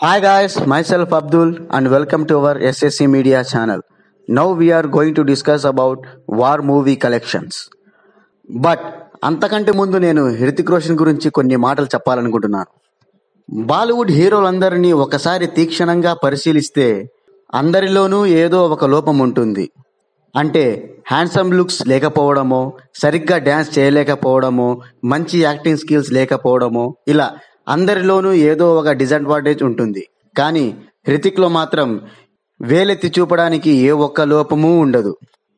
Hi guys, myself Abdul and welcome to our SSC Media channel. Now we are going to discuss about war movie collections. But అంతకంటే ముందు నేను హృతిక్ రోషన్ గురించి కొన్ని మాటలు చెప్పాలనుకుంటున్నాను బాలీవుడ్ హీరోలందరినీ ఒకసారి తీక్షణంగా పరిశీలిస్తే అందరిలోనూ ఏదో ఒక లోపం ఉంటుంది అంటే హ్యాండ్సమ్ లుక్స్ లేకపోవడమో సరిగ్గా డ్యాన్స్ చేయలేకపోవడమో మంచి యాక్టింగ్ స్కిల్స్ లేకపోవడమో ఇలా అందరిలోనూ ఏదో ఒక డిసడ్వాంటేజ్ ఉంటుంది కానీ హృతిక్లో మాత్రం వేలెత్తి చూపడానికి ఏ ఒక్క లోపము ఉండదు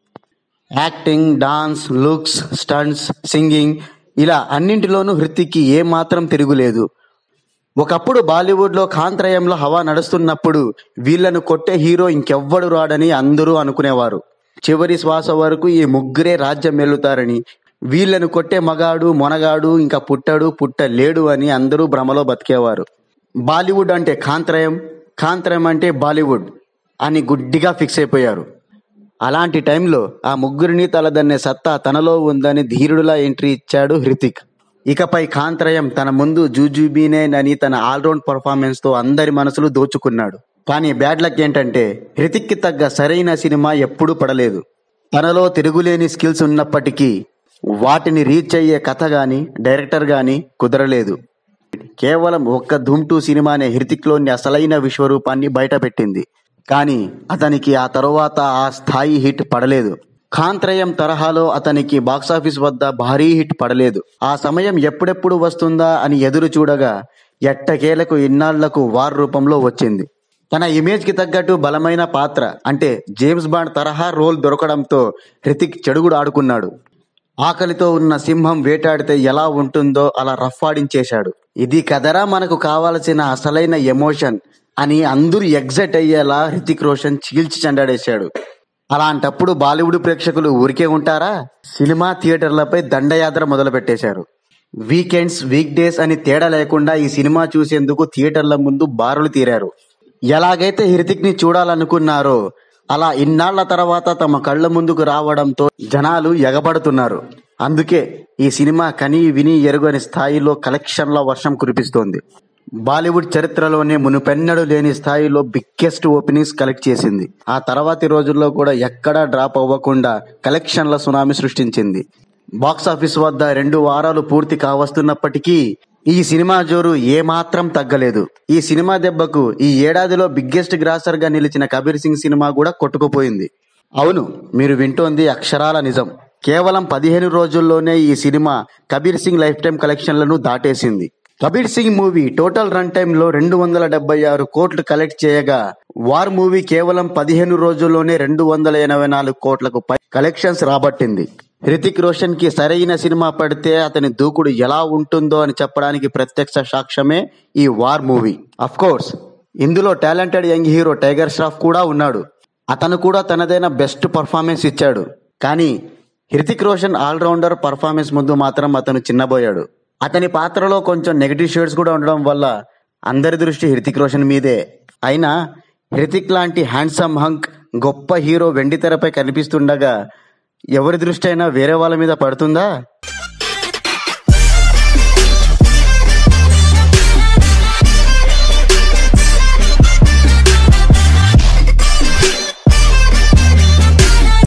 acting dance looks stunts singing ఇలా అన్నింటిలోనూ హృతిక్కి ఏ మాత్రం తిరుగులేదు ఒకప్పుడు బాలీవుడ్లో కాంత్రయంలో హవా నడుస్తున్నప్పుడు వీళ్ళను కొట్టే హీరో ఇంకెవ్వడు రాడని అందరూ అనుకునేవారు చివరి శ్వాస వరకు ఈ ముగ్గురే రాజ్యం వెళ్తారని వీళ్ళను కొట్టే మగాడు మొనగాడు ఇంకా పుట్టడు పుట్టలేడు అని అందరూ భ్రమలో బతికేవారు బాలీవుడ్ అంటే కాంత్రయం కాంత్రయం అంటే బాలీవుడ్ అని గుడ్డిగా ఫిక్స్ అయిపోయారు అలాంటి టైంలో ఆ ముగ్గురిని తలదన్నే సత్తా తనలో ఉందని ధీరుడులా ఎంట్రీ ఇచ్చాడు హృతిక్ ఇకపై కాంత్రయం తన ముందు జూజుబీనేన్ అని తన ఆల్రౌండ్ పర్ఫార్మెన్స్ తో అందరి మనసులు దోచుకున్నాడు కానీ బ్యాడ్ లక్ ఏంటంటే హృతిక్ కి తగ్గ సరైన సినిమా ఎప్పుడూ పడలేదు తనలో తిరుగులేని స్కిల్స్ ఉన్నప్పటికీ వాటిని రీచ్ అయ్యే కథ గాని డైరెక్టర్ గాని కుదరలేదు కేవలం ఒక్క ధూమ్ టూ సినిమానే హృతిక్లోని అసలైన విశ్వరూపాన్ని బయటపెట్టింది కానీ అతనికి ఆ తరువాత ఆ స్థాయి హిట్ పడలేదు కాంత్రయం తరహాలో అతనికి బాక్సాఫీస్ వద్ద భారీ హిట్ పడలేదు ఆ సమయం ఎప్పుడెప్పుడు వస్తుందా అని ఎదురు చూడగా ఎట్టకేలకు ఇన్నాళ్లకు వార్ రూపంలో వచ్చింది తన ఇమేజ్ కి తగ్గట్టు బలమైన పాత్ర అంటే జేమ్స్ బాండ్ తరహా రోల్ దొరకడంతో హృతిక్ చెడుగుడు ఆడుకున్నాడు ఆకలితో ఉన్న సింహం వేటాడితే ఎలా ఉంటుందో అలా రఫ్ఫాడించేశాడు ఇది కదరా మనకు కావాల్సిన అసలైన ఎమోషన్ అని అందరూ ఎగ్జైట్ అయ్యేలా హృతిక్ రోషన్ చీల్చి చెండాడేశాడు అలాంటప్పుడు బాలీవుడ్ ప్రేక్షకులు ఊరికే ఉంటారా సినిమా థియేటర్లపై దండయాత్ర మొదలు పెట్టేశారు వీకెండ్స్ వీక్ డేస్ అని తేడా లేకుండా ఈ సినిమా చూసేందుకు థియేటర్ల ముందు బారులు తీరారు ఎలాగైతే హృతిక్ ని చూడాలనుకున్నారో అలా ఇన్నాళ్ల తర్వాత తమ కళ్ళ ముందుకు రావడంతో జనాలు ఎగబడుతున్నారు అందుకే ఈ సినిమా కని విని ఎరుగని స్థాయిలో కలెక్షన్ల వర్షం కురిపిస్తోంది బాలీవుడ్ చరిత్రలోనే మునుపెన్నడూ లేని స్థాయిలో బిగ్గెస్ట్ ఓపెనింగ్స్ కలెక్ట్ చేసింది ఆ తర్వాతి రోజుల్లో కూడా ఎక్కడా డ్రాప్ అవ్వకుండా కలెక్షన్ల సునామీ సృష్టించింది బాక్స్ ఆఫీస్ వద్ద రెండు వారాలు పూర్తి కావస్తున్నప్పటికీ ఈ సినిమా జోరు ఏమాత్రం తగ్గలేదు ఈ సినిమా దెబ్బకు ఈ ఏడాదిలో బిగ్గెస్ట్ గ్రాసర్ గా నిలిచిన కబీర్ సింగ్ సినిమా కూడా కొట్టుకుపోయింది అవును మీరు వింటోంది అక్షరాల నిజం కేవలం పదిహేను రోజుల్లోనే ఈ cinema Kabir Singh life time కలెక్షన్లను దాటేసింది Kabir Singh movie total run time లో రెండు వందల డెబ్బై ఆరు కోట్లు కలెక్ట్ చేయగా వార్ మూవీ కేవలం పదిహేను రోజుల్లోనే రెండు వందల ఎనభై నాలుగు కోట్లకు పై కలెక్షన్స్ రాబట్టింది హృతిక్ రోషన్ కి సరైన సినిమా పడితే అతని దూకుడు ఎలా ఉంటుందో అని చెప్పడానికి ప్రత్యక్ష సాక్ష్యమే ఈ వార్ మూవీ అఫ్ కోర్స్ ఇందులో talented young hero Tiger Shroff కూడా ఉన్నాడు అతను కూడా తనదైన బెస్ట్ పర్ఫార్మెన్స్ ఇచ్చాడు కానీ హృతిక్ రోషన్ ఆల్రౌండర్ పర్ఫార్మెన్స్ ముందు మాత్రం అతను చిన్నబోయాడు అతని పాత్రలో కొంచెం నెగటివ్ షేడ్స్ కూడా ఉండడం వల్ల అందరి దృష్టి హృతిక్ రోషన్ మీదే అయినా హృతిక్ లాంటి హ్యాండ్సమ్ హంక్ గొప్ప హీరో వెండి తెరపై కనిపిస్తుండగా ఎవరి దృష్టి అయినా వేరే వాళ్ళ మీద పడుతుందా